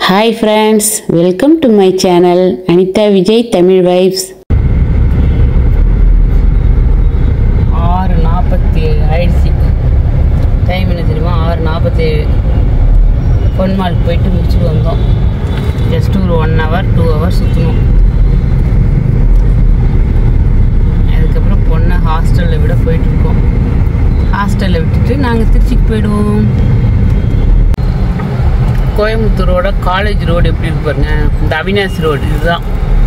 Hi friends welcome to my channel Anitha Vijay Tamil vibes ஆறு நாற்பத்தி ஏழு ஆயிடுச்சு டைம் என்ன தெரியுமா ஆறு நாற்பத்தேழு பொன்மால் போயிட்டு முடிச்சுட்டு வந்தோம் ஜஸ்ட் ஒரு ஒன் ஹவர் டூ ஹவர் சுற்றணும் அதுக்கப்புறம் பொண்ணை ஹாஸ்டலில் விட போயிட்டுருக்கோம் ஹாஸ்டலில் விட்டுட்டு நாங்கள் திருச்சிக்கு போயிடுவோம் கோயம்புத்தூரோட காலேஜ் ரோடு எப்படி இருக்கு பாருங்க இந்த அவினாசி ரோடு இதுதான்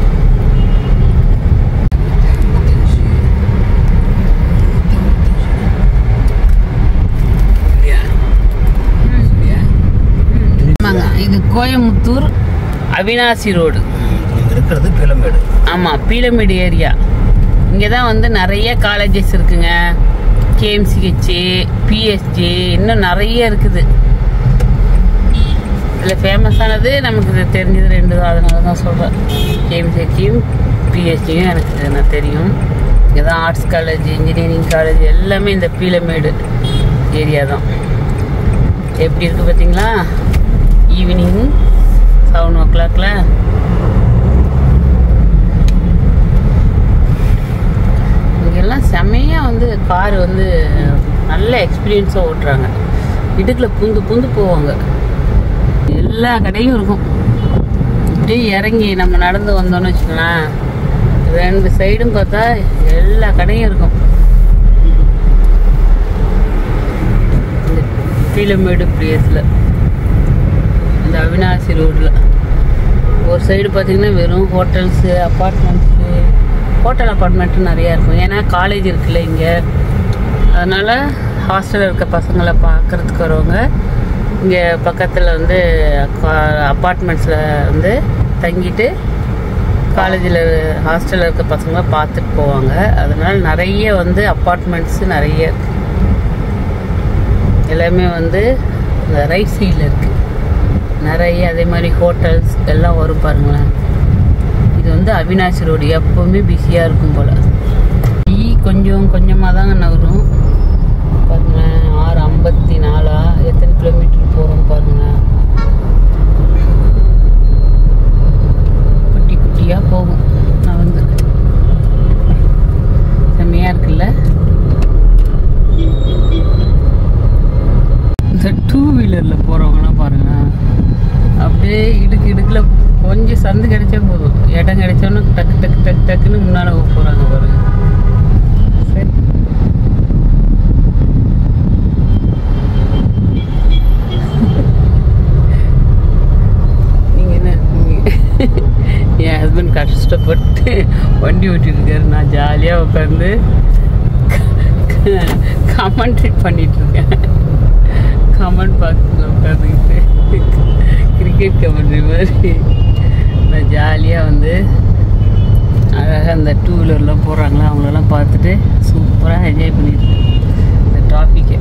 ஆமாங்க இது கோயம்புத்தூர் அவினாசி ரோடு இங்க இருக்கிறது பிளமேடு ஆமாம் பீலமேடு ஏரியா இங்கே தான் வந்து நிறைய காலேஜஸ் இருக்குங்க கேஎம்சிஹெச்சு பிஎஸ்ஜி இன்னும் நிறைய இருக்குது இதில் ஃபேமஸானது நமக்கு இது தெரிஞ்சது ரெண்டு தான் அதனால தான் சொல்கிறேன் கேஎம்சிஹெச்சியும் பிஎஸ்ஜியும் எனக்கு நான் தெரியும் இங்கே தான் ஆர்ட்ஸ் காலேஜ் இன்ஜினியரிங் காலேஜ் எல்லாமே இந்த பீலமேடு ஏரியா தான் எப்படி இருக்குது பார்த்தீங்களா ஈவினிங் செவன் ஓ கிளாக்ல இங்கெல்லாம் செம்மையாக வந்து கார் வந்து நல்ல எக்ஸ்பீரியன்ஸாக ஓட்டுறாங்க இடுக்கில் புந்து புந்து போவாங்க எல்லா கடையும் இருக்கும் அப்படியே இறங்கி நம்ம நடந்து வந்தோம்னு வச்சுக்கோங்களேன் ரெண்டு சைடும் பார்த்தா எல்லா கடையும் இருக்கும் இந்த பீலமேடு பிளேஸில் இந்த அவினாசி ரோட்டில் ஒரு சைடு பார்த்தீங்கன்னா வெறும் ஹோட்டல்ஸு அப்பார்ட்மெண்ட்ஸு ஹோட்டல் அப்பார்ட்மெண்ட்டு நிறையா இருக்கும் ஏன்னா காலேஜ் இருக்குல்ல இங்கே அதனால் ஹாஸ்டலில் இருக்க பசங்களை பார்க்குறதுக்கு வரவங்க இங்கே பக்கத்தில் வந்து அப்பார்ட்மெண்ட்ஸில் வந்து தங்கிட்டு காலேஜில் ஹாஸ்டலில் இருக்க பசங்களை பார்த்துட்டு போவாங்க அதனால் நிறைய வந்து அப்பார்ட்மெண்ட்ஸு நிறைய இருக்கு. எல்லாமே வந்து இந்த ரைட் சைடில் இருக்குது நிறைய அதே மாதிரி ஹோட்டல்ஸ் எல்லாம் வரும் பாருங்களேன் இது வந்து அவினாசி ரோடு எப்போவுமே பிஸியாக இருக்கும் போல் டீ கொஞ்சம் கொஞ்சமாக தாங்க நகரும் பாருங்களேன் ஆறு ஐம்பத்தி நாலா எத்தனை கிலோமீட்டர் போகிறோம் பாருங்களேன் குட்டி குட்டியாக போகும் நான் வந்து செம்மையாக இருக்குல்ல இந்த டூ வீலரில் போகிறவங்களாம் பாருங்க அப்படியே இடுக்கு இடுக்கில் கொஞ்சம் சந்து கிடைச்சா போதும் இடம் கிடைச்சோன்னு டக்கு டக்கு டக்கு டக்குன்னு முன்னால் போகிறாங்க பாருங்க சரி நீங்கள் என்ன நீங்க- என் ஹஸ்பண்ட் கஷ்டப்பட்டு வண்டி ஓட்டிட்டு இருக்காரு நான் ஜாலியாக உட்காந்து கமெண்ட்ரேட் பண்ணிட்டு இருக்கேன் கமெண்ட் பாக்ஸில் உட்காந்துக்கிட்டு கிரிக்கெட் கமெண்ட்ரி மாதிரி நான் ஜாலியாக வந்து அழகாக அந்த டூ வீலர்லாம் போடுறாங்களா அவங்களெல்லாம் பார்த்துட்டு சூப்பராக என்ஜாய் பண்ணியிருக்கேன் இந்த டிராஃபிக்கை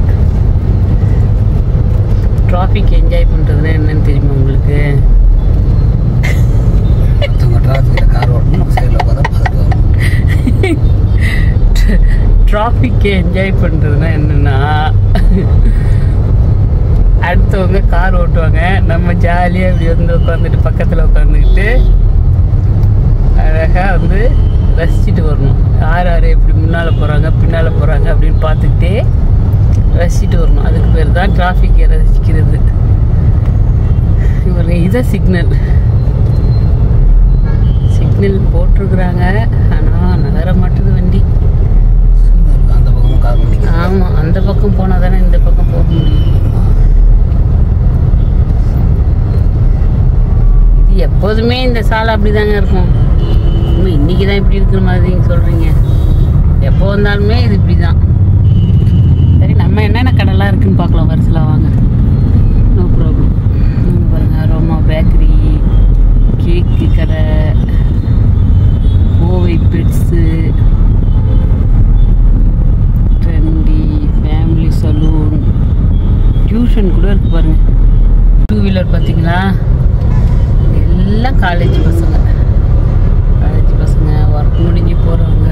டிராஃபிக் என்ஜாய் பண்ணுறதுனா என்னன்னு தெரியுமா உங்களுக்கு மற்றவங்க டிராஃபிக்கில் கார் ஓட்டணும் நம்ம சைடில் உட்காந்து பார்த்துட்டு வரணும் டிராஃபிக்கை என்ஜாய் பண்ணுறதுனா என்னென்னா அடுத்தவங்க கார் ஓட்டுவாங்க நம்ம ஜாலியாக இப்படி வந்து உட்காந்துட்டு பக்கத்தில் உட்காந்துக்கிட்டு அழகாக வந்து ரசிச்சுட்டு வரணும் யார் யார் எப்படி முன்னால் போகிறாங்க பின்னால் போகிறாங்க அப்படின்னு பார்த்துக்கிட்டே ரசிச்சுட்டு வரணும் அதுக்கு பேர் தான் டிராஃபிக்கை ரசிக்கிறது இவங்க இதை சிக்னல் சிக்னல் போட்டிருக்குறாங்க ஆனால் நகர மாட்டுது வண்டி அந்த பக்கமும் கார் பண்ணிக்கலாம் ஆமாம் அந்த பக்கம் போனால் தானே இந்த பக்கம் போக முடியும் இது எப்போதுமே இந்த சாலை அப்படிதாங்க இருக்கும் இன்னும் இன்னைக்கு தான் இப்படி இருக்கிற மாதிரி நீங்க சொல்கிறீங்க எப்போ வந்தாலுமே இது இப்படி தான் சரி நம்ம என்னென்ன கடைலாம் இருக்குன்னு பார்க்கலாம் வரிசலாக வாங்க நோ ப்ராப்ளம் பாருங்க ரோமா பேக்கரி கேக்கு கடை Kovai pets trendy family saloon tuition கூட இருக்கு பாருங்க டூ வீலர் பார்த்தீங்களா எல்லாம் காலேஜ் பசங்க காலேஜ் பசங்க ஒர்க் முடிஞ்சு போகிறவங்க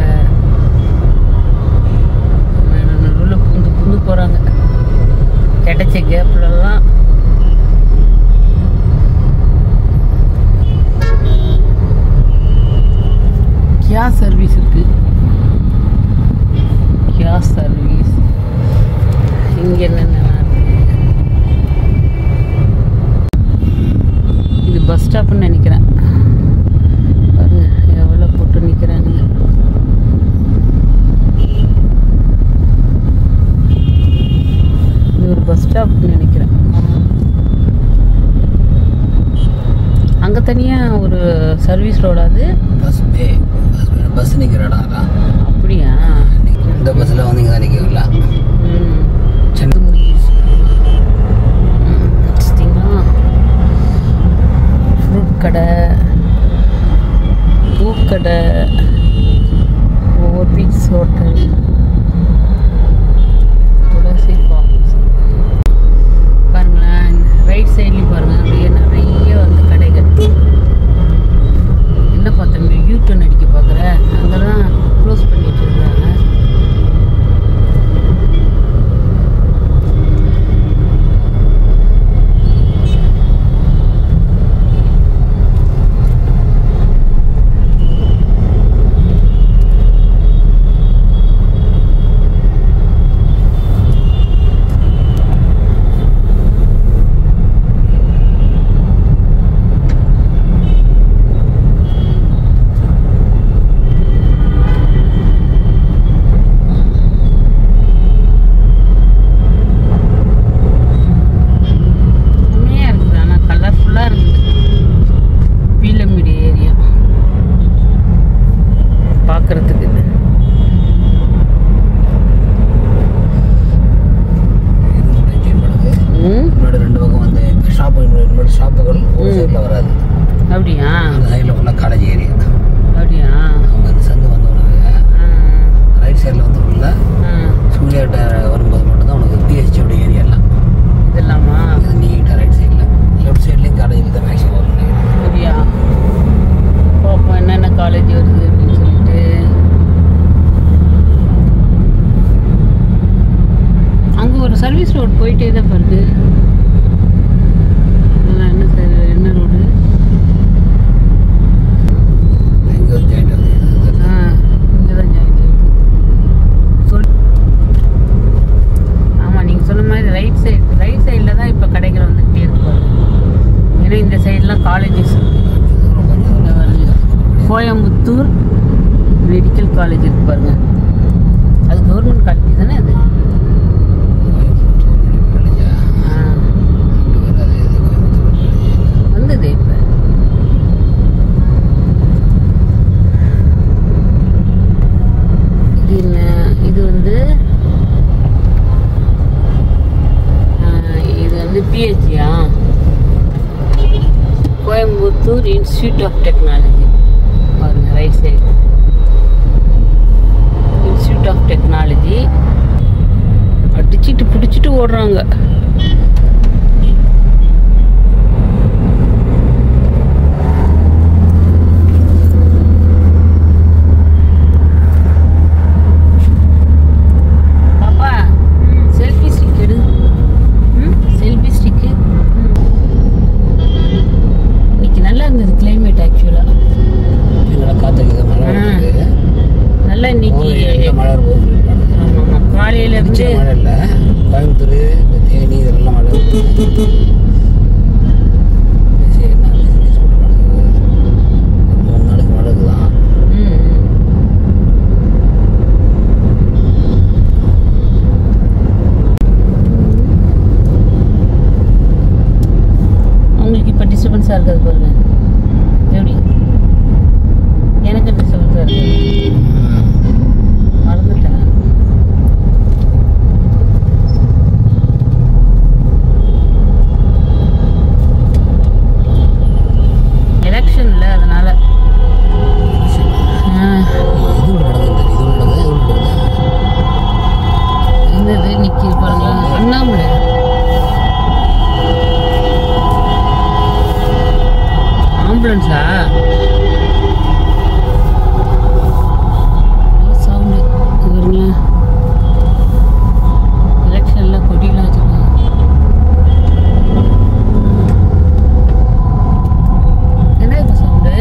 நடுவில் புந்து புந்து போகிறாங்க கிடைச்ச கேப்லலாம் அங்கே தனியாக ஒரு சர்வீஸ் ரோடு அது பஸ் பே பஸ் பஸ் நிற்கிற இடம் அதான் அப்படியா இந்த பஸ்ஸில் வந்து இங்கே தான் நிற்கல ம் சென்னை ஃப்ரூட் கடை பூக்கடை over beach hotel Thulasi farms பாருங்களேன் ரைட் சைட்லேயும் பாருங்கள் அப்படியே நிறைய வந்து கடைகள் என்னப்பா தம்பி யூ டர்ன் அடிக்க பார்க்குற அங்கே தான் க்ளோஸ் பண்ணி வச்சுருக்காங்க செம்மையாக இருக்குது ஆனால் கலர்ஃபுல்லாக இருக்குது பீலமிடி ஏரியா பார்க்குறதுக்கு ம் முன்னாடி ரெண்டு பக்கம் வந்து ஷாப்பு முன்னாடி ஷாப்புகள் ஒரு ம். சைடில் வராது அப்படியா அந்த சைடில் ஃபுல்லாக காலேஜ் ஏரியா அப்படியா அவங்க அந்த சந்து வந்தவனுங்க ஆ, ரைட் சைடில் வந்து ஃபுல்லாக ஆ. சூர்யாட்ட வரும்போது மட்டும்தான் உனக்கு பிஹெச்டியோட ஏரியா எல்லாம் இதெல்லாமா இது நீட்டாக ரைட் சைடில் லெஃப்ட் சைட்லேயும் காலேஜில் தான் மேக்ஸிமம் வரும் நினைக்கிறேன் அப்படியா பார்ப்போம் என்னென்ன காலேஜ் வருது அப்படின்னு சொல்லிட்டு அங்கே ஒரு சர்வீஸ் ரோடு போயிட்டே தான் பாருது அதெல்லாம் என்ன சார் என்ன ரோடு இங்கே வந்து ஜாயிண்ட் ஆகுது ஆ இங்கே தான் ஜாயின் சொல் ஆமாம் நீங்கள் சொன்ன மாதிரி ரைட் சைடு ரைட் சைடில் தான் இப்போ கடைகள் வந்துக்கிட்டே இருக்கு பாருங்க ஏன்னா இந்த சைட்லாம் காலேஜஸ் இந்த பாருங்க. கோயம்புத்தூர் மெடிக்கல் காலேஜ் இருக்கு பாருங்க அது கவர்மெண்ட் காலேஜ் தானே அது ஆ, வந்தது இப்போ இது என்ன இது வந்து ஆ, இது வந்து பிஹெச்யா கோயம்புத்தூர் இன்ஸ்டியூட் ஆஃப் டெக்னாலஜி பாருங்க right side institute of technology அடிச்சிட்டு பிடிச்சிட்டு ஓடுறாங்க பாப்பா செல்ஃபி ஸ்டிக் எடு செல்ஃபி ஸ்டிக்கு இன்னைக்கு நல்லா இருந்தது கிளைமேட் ஆக்சுவலாக எங்களை காற்றுக்கு மழை ஆ. வருது நல்லா இன்னைக்கு எங்கே மழை வரும்போது ஆமாம் ஆமாம் காலையில இருந்து மழை இல்லை கோயம்புத்தூர் இந்த தேனி இதெல்லாம் மழை வருது பேசி என்ன business பண்றானுங்க? ஒரு மூணு நாளைக்கு மழை இருக்குதான் ம், ம். உங்களுக்கு இப்போ டிஸ்டர்பன்ஸாக இருக்காது பாருங்க எப்படி எனக்கு டிஸ்டர்பன்ஸாக இருக்கு மறந்துட்டேன் எலெக்ஷன்ல அதனால ஆ, இது ஒன்று நடந்தது இது ஒன்று நடந்தது இது ஒன்று நடந்தது என்னது நிக்கி பாருங்க அண்ணாமலை ஆம்புலன்ஸா சவுண்டு பாருங்க எலெக்ஷன்ல கொடியெல்லாம் வச்சிருக்காங்க என்ன இப்போ சவுண்டு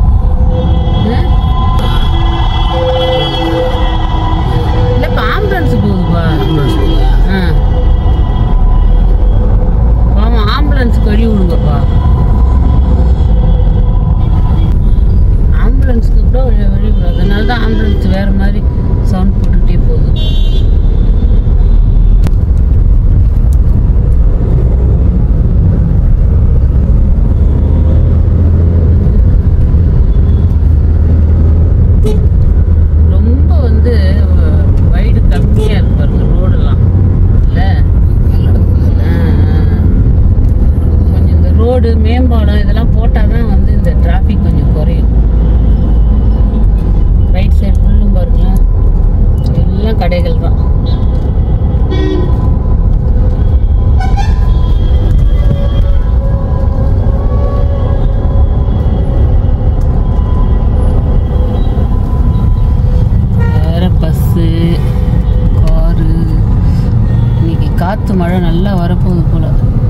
இல்லைப்பா ஆம்புலன்ஸ் போகுதுப்பா ஆம்புலன்ஸ் போகுதா? ஆ ஆமாம் ஆம்புலன்ஸுக்கு வழி விடுங்கப்பா ஆம்புலன்ஸுக்கு கூட வழி வழி விடும் அதனால தான் ஆம்புலன்ஸ் வேறு மாதிரி சவுண்ட் போட்டுக்கிட்டே போகுது படம் இதெல்லாம் போட்டால் தான் வந்து இந்த டிராஃபிக் கொஞ்சம் குறையும் ரைட் சைடு ஃபுல்லும் பாருங்களேன் எல்லாம் கடைகள் தான் வேற பஸ்ஸு காரு இன்னைக்கு காற்று மழை நல்லா வரப்போகுது போல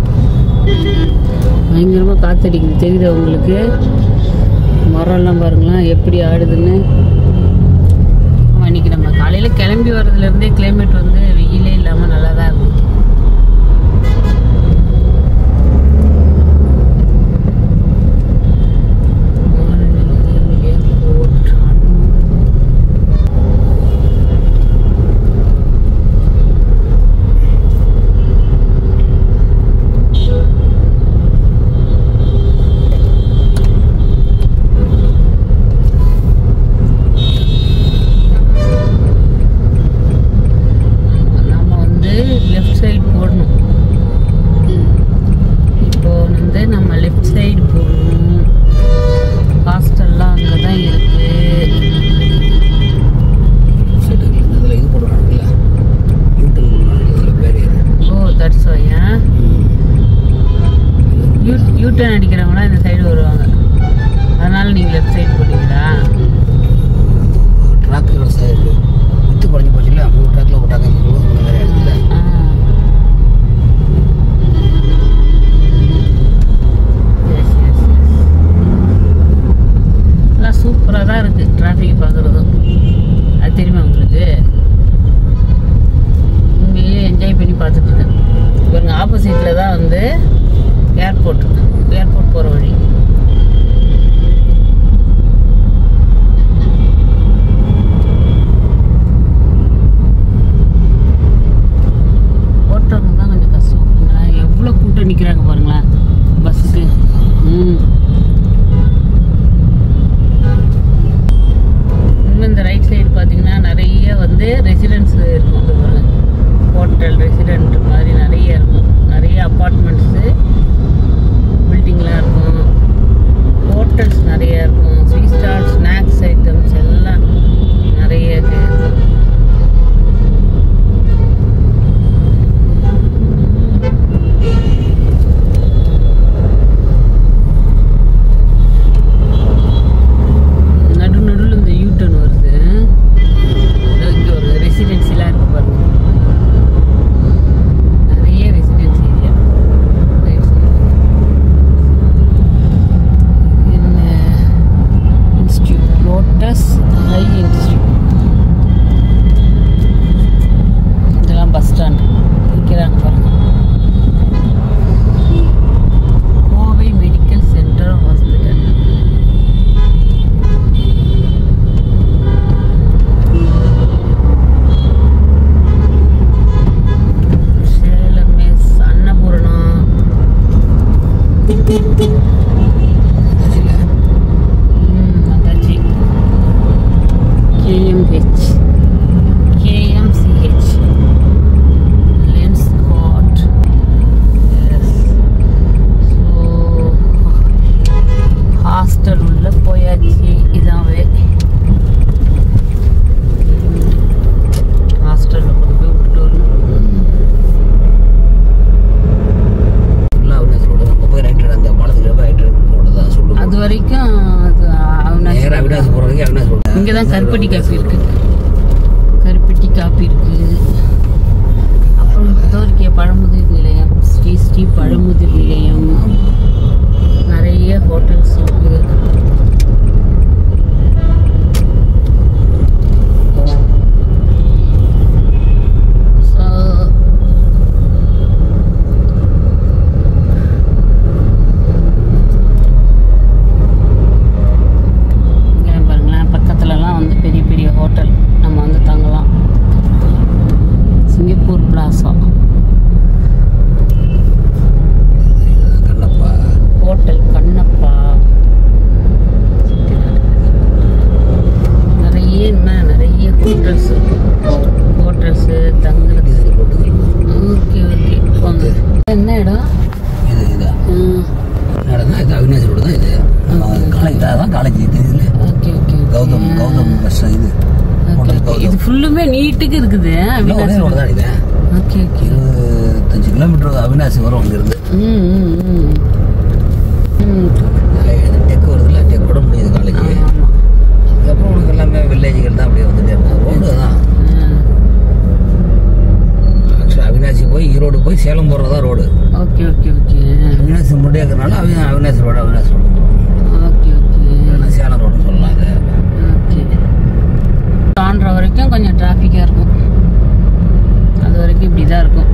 பயங்கரமாக காற்றடிக்குது தெரியுதா உங்களுக்கு மரம்லாம் பாருங்களேன் எப்படி ஆடுதுன்னு ஆமா, இன்னைக்கு நம்ம காலையில் கிளம்பி வர்றதுலேருந்தே கிளைமேட் வந்து வெயிலே இல்லாமல் நல்லா தான் இருந்துச்சு நம்ம வந்து லெஃப்ட் சைடு போடணும் இப்போ வந்து நம்ம லெஃப்ட் சைடு போகணும் ஹாஸ்டல்லாம் அங்கே தான் இருக்கு சரி இதில் இது போடுறாங்கல்ல யூட்டன் போடுறாங்க இதில் பேர் ஏறு ஓ தட்ஸ் ஓயா யூ யூ டர்ன் அடிக்கிறவங்களாம் இந்த சைடு வருவாங்க அதனால நீங்கள் லெஃப்ட் சைடு போட்டீங்களா ட்ராக்கோட சைடு வித்து குறைஞ்சி போச்சு இல்லை மூணு ட்ராக்கில் போட்டாங்க இந்த ரோடு வேறு இடத்துல ஆ எஸ் எஸ் எல்லாம் சூப்பராக தான் இருக்குது டிராஃபிக் பார்க்குறதும் அது தெரியுமா உங்களுக்கு உண்மையிலேயே என்ஜாய் பண்ணி பார்த்துட்டு இருக்கேன் இவங்க ஆப்போசிட்டில் தான் வந்து ஏர்போர்ட் ஏர்போர்ட் போகிற வழி ஓட்டுறவங்க தான் கொஞ்சம் கஷ்டம் பாருங்களேன் எவ்வளோ கூட்டம் நிற்கிறாங்க பாருங்களேன் பஸ்ஸுக்கு ம் இன்னும் இந்த ரைட் சைடு பார்த்தீங்கன்னா நிறைய வந்து ரெசிடென்ஸ் இருக்கும் இந்த பாருங்க ஹோட்டல் ரெசிடென்ட் மாதிரி நிறைய இருக்கும் நிறைய அப்பார்ட்மெண்ட்ஸு பில்டிங்லாம் இருக்கும் ஹோட்டல்ஸ் நிறைய இருக்கும் ஸ்வீட் ஸ்டால் ஸ்நாக்ஸ் ஐட்டம்ஸ் எல்லாம் நிறைய இருக்கும் நடு நடுவில் இந்த யூட்டன் வருது இதோ இங்க ஒரு ரெசிடென்சிலாம் இருக்கு பாருங்க நிறைய ரெசிடென்சி ஏரியா என்ன இன்ஸ்டியூட் லோட்டஸ் ஹை இன்ஸ்டியூட் இதெல்லாம் பஸ் ஸ்டாண்ட் விற்கிறாங்க பாருங்க Kovai medical centre hospital Salem மிஸ் அன்னபூர்ணா வந்தாச்சுல்ல ம், வந்தாச்சு KMH KMCH Lenskart yes so hostel உள்ள போயாச்சு இதாவே ஹாஸ்டலில் கொண்டு போய் விட்டுட்டு வரணும் ஃபுல்லாக அவினாசி ரோடு நம்ம போய் ரைட் அந்த பாலத்துக்கு ரைட் ரோடு தான் சொல்லுவோம் அது வரைக்கும் அது அவினாசி நேராக அவினாசி போகிற வரைக்கும் அவினாசி ரோடு இங்கே தான் கருப்பட்டி காப்பி இருக்கு கருப்பட்டி காப்பி இருக்கு அப்புறம் தோற்கிய பழமுதிர் நிலையம் ஸ்ரீ ஸ்ரீ பழமுதிர் நிலையம் நிறைய ஹோட்டல்ஸ் இருக்கு So, இங்க பாருங்களேன் பக்கத்துலலாம் வந்து பெரிய பெரிய ஹோட்டல் நம்ம வந்து தங்கலாம் Singapore plaza Kannappa Avinashi road தான் இது காலேஜ் அதான் காலேஜ் தெரியுதுல okay okay Gautham Gautham bus இது ஹோட்டல் இது கௌதம் ஃபுல்லுமே நீட்டுக்கு இருக்குது எல்லாம் ஒரே அவினாசி ரோடு தான் இது ஓகே ஓகே இருபத்தஞ்சு கிலோமீட்டர் அவினாசி வரும் அங்கிருந்து ம் ம் ம் ம் டெக் வருதுல்ல டெக்கோட முடியுது காலேஜ் ஆமாம் அதுக்கப்புறம் உனக்கு எல்லாமே வில்லேஜுகள் தான் அப்படியே வந்துட்டே இருக்கும் ரோடு தான் ஆக்சுவலாக அவினாசி போய் ஈரோடு போய் சேலம் போகிறது தான் road okay okay okay Avinashi முடியாதுனால அவி Avinashi road Avinashi road okay okay இல்லைன்னா சேலம் ரோடுன்னு சொல்லலாம் அது ஓகே தாண்டுற வரைக்கும் கொஞ்சம் டிராஃபிக்காக இருக்கும் அது வரைக்கும் இப்படி தான் இருக்கும்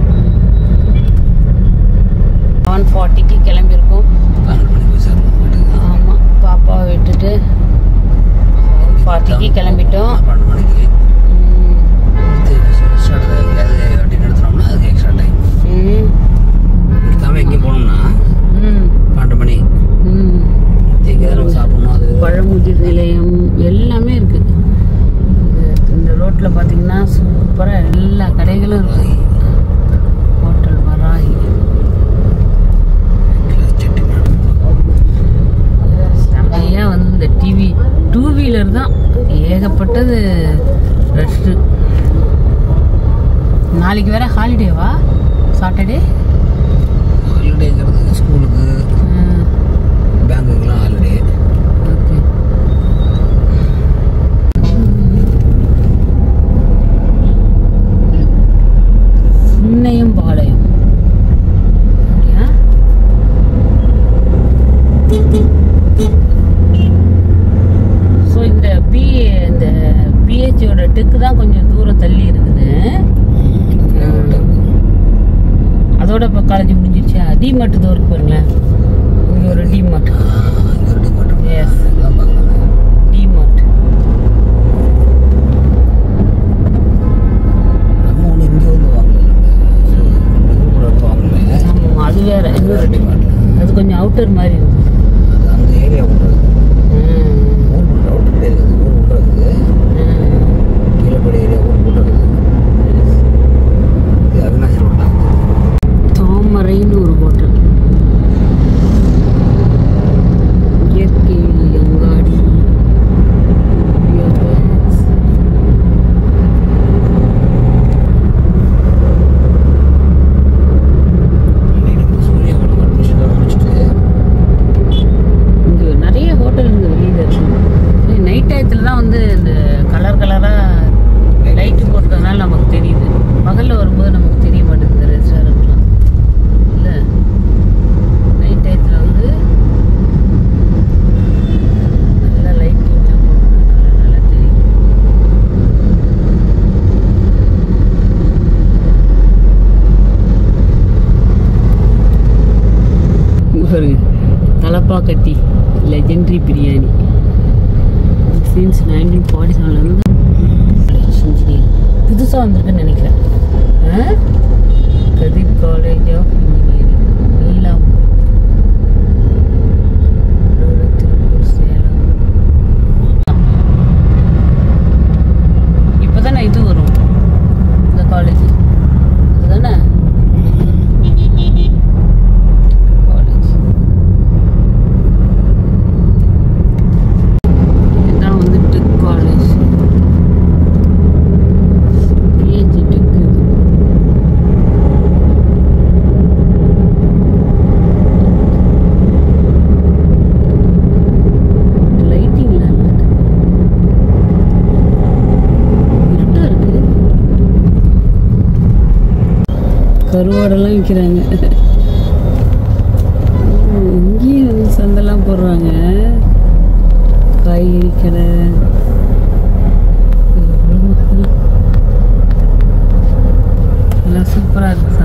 செவன் ஃபார்ட்டிக்கு கிளம்பியிருக்கோம் பன்னெண்டு மணிக்கு போய் சேரணும் வீட்டுக்கு ஆமாம் பாப்பாவை விட்டுட்டு ஃபார்ட்டிக்கு கிளம்பிட்டோம் பன்னெண்டு மணிக்கு ம், ஸ்டார்ட் எங்கேயாவது வண்டி நிறுத்தினோம்னா அதுக்கு எக்ஸ்ட்ரா டைம் ம், நிறுத்தாமல் எங்கேயும் போனோம்னா ம், பன்னெண்டு மணி ம். எங்கேயாவது நம்ம சாப்பிடணும் அது பழமுதிர் நிலையம் எல்லாமே இருக்கு இது- இந்த ரோட்ல பாத்தீங்கன்னா சூப்பரா எல்லா கடைகளும் இருக்கு ஹோட்டல் வராகி செட்டிநாடு நிறைய வந்து இந்த டிவி டூ வீலர் தான் ஏகப்பட்டது ரஷ்ஷு நாளைக்கு வேற ஹாலிடேவா சாட்டர்டே ஹாலிடேங்கிறது ஸ்கூலுக்கு பேங்குக்கெலாம் ஹாலிடே ஓகே சின்னையும் பாளையம் அப்படியா? So, இந்த பி இந்த பிஹெச்சோட டெக்கு தான் கொஞ்சம் தூரம் தள்ளி இருக்குது அதோட இப்போ காலேஜ் முடிஞ்சிருச்சா டி மார்ட் இதோ இருக்கு பாருங்களேன் இங்கே ஒரு D Mart Yes. D Mart நம்ம ஒன்று இங்கே வந்து வாங்கல நம்ம வாங்கல ஆமாம் அது வேற இது ஒரு ரெடி மாட்டேன் அது கொஞ்சம் அவுட்டர் மாதிரி இருந்துச்சு அது அந்த ஏரியா விட்றது ம், ஊர் விட்ற அவுட்டர் கிடையாது ஊர் விட்றது ம். கீழப்படி ஏரியா ஊர் விட்றது இது அவினாசி ரோட்டில் தாமரைன்னு ஒரு ஹோட்டல் இயற்கை அங்காடி Earbuds. சூரிய வனம் அட்மிஷன் முடிச்சுட்டு இங்க நிறைய ஹோட்டல் இங்கே வெளியில் இருக்கு நைட் டயத்தில் தான் வந்து இந்த கலர் கலராக லைட்டு போட்டதுனால நமக்கு தெரியுது பகலில் வரும்போது நமக்கு தெரிய மாட்டேங்குது இந்த ரெஸ்டாரண்ட்லாம் இல்லை நைட் டயத்தில் வந்து நல்லா லைட்டிங்லாம் போட்டதுனால நல்லா தெரியும் இங்க பாருங்க Thalappakatti legendary biryani since nineteen forty செவன்லேருந்து இன்ஜினியரிங் புதுசாக வந்திருக்குன்னு நினைக்கிறேன் ஆ? Kathir college of engineering Neelambur Tiruppur Salem இப்போ தானே இது வரும் இந்த காலேஜ் அதுதானே காலேஜ் இதான் வந்து டெக் காலேஜ் பிஹெச்டி டெக் இது லைட்டிங்லாம் இல்லை இருட்டா இருக்கு கருவாடெல்லாம் விற்கிறாங்க இங்கேயும் வந்து சந்தெல்லாம் போடுறாங்க காய்கறி கடை எவ்வளவு மக்கள். எல்லாம் சூப்பராக இருக்கு